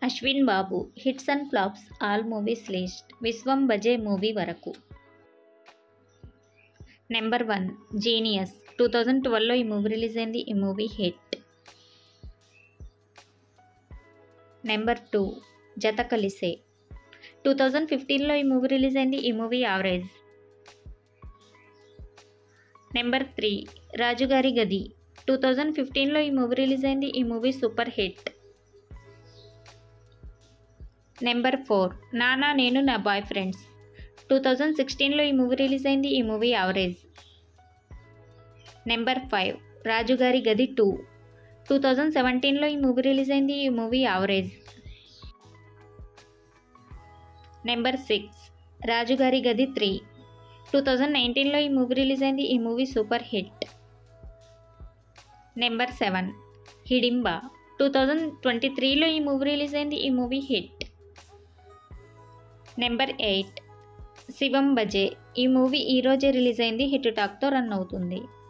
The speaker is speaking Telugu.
Ashwin Babu hits and flops all movies list Viswam Bhaje movie వరకు number one genius two thousand ట్వెల్వ్లో ఈ మూవీ రిలీజ్ అయింది ఈ మూవీ హిట్ నెంబర్ టూ జత కలిసే టూ థౌజండ్ ఫిఫ్టీన్లో ఈ మూవీ రిలీజ్ అయింది ఈ మూవీ యావరేజ్ నెంబర్ త్రీ రాజుగారి గది టూ థౌజండ్ ఫిఫ్టీన్లో ఈ మూవీ రిలీజ్ అయింది ఈ movie super hit number four Nanna Nenu నా బాయ్ ఫ్రెండ్స్ టూ థౌజండ్ సిక్స్టీన్లో ఈ మూవీ రిలీజ్ అయింది ఈ మూవీ యావరేజ్ నెంబర్ ఫైవ్ రాజుగారి గది టూ టూ థౌజండ్ సెవెంటీన్లో ఈ మూవీ రిలీజ్ అయింది ఈ మూవీ యావరేజ్ నెంబర్ సిక్స్ రాజుగారి గది త్రీ టూ థౌజండ్ నైన్టీన్లో ఈ మూవీ రిలీజ్ అయింది ఈ movie super hit number seven Hidimbha two thousand twenty త్రీలో ఈ మూవీ రిలీజ్ అయింది ఈ movie hit number eight Shivam Bhaje ఈ మూవీ ఈరోజే రిలీజ్ అయింది హిట్ టాక్తో రన్ అవుతుంది